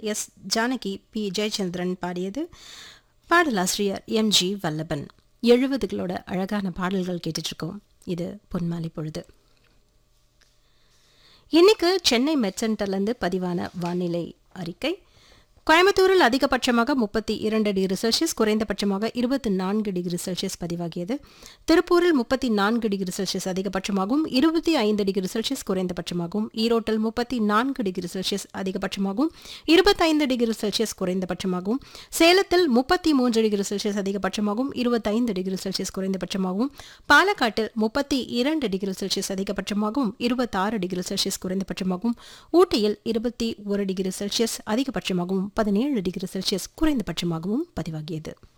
S Janaki B Jayachandran பாடியது பாடலாசிரியர் M G Vallaban எழுபதுகளோட அழகான பாடல்கள் கேட்டுட்ருக்கோம் இது பொன்மாலை பொழுது இன்னைக்கு சென்னை மெட்சென்டர்லேருந்து பதிவான வானிலை அறிக்கை கோயம்புத்தூரில் அதிகபட்சமாக முப்பத்தி இரண்டு டிகிரி செல்சியஸ் குறைந்தபட்சமாக இருபத்தி நான்கு டிகிரி செல்சியஸ் பதிவாகியது திருப்பூரில் முப்பத்தி நான்கு டிகிரி செல்சியஸ் அதிகபட்சமாகவும் இருபத்தி ஐந்து டிகிரி செல்சியஸ் குறைந்தபட்சமாகவும் ஈரோட்டில் முப்பத்தி நான்கு டிகிரி செல்சியஸ் அதிகபட்சமாகவும் இருபத்தைந்து டிகிரி செல்சியஸ் குறைந்தபட்சமாகவும் சேலத்தில் முப்பத்தி மூன்று டிகிரி செல்சியஸ் அதிகபட்சமாகவும் இருபத்தைந்து டிகிரி செல்சியஸ் குறைந்தபட்சமாகவும் பாலக்காட்டில் முப்பத்தி இரண்டு டிகிரி செல்சியஸ் அதிகபட்சமாகவும் இருபத்தாறு டிகிரி செல்சியஸ் குறைந்தபட்சமாகவும் ஊட்டியில் இருபத்தி ஒரு டிகிரி செல்சியஸ் அதிகபட்சமாகவும் பதினேழு டிகிரி செல்சியஸ் குறைந்தபட்சமாகவும் பதிவாகியது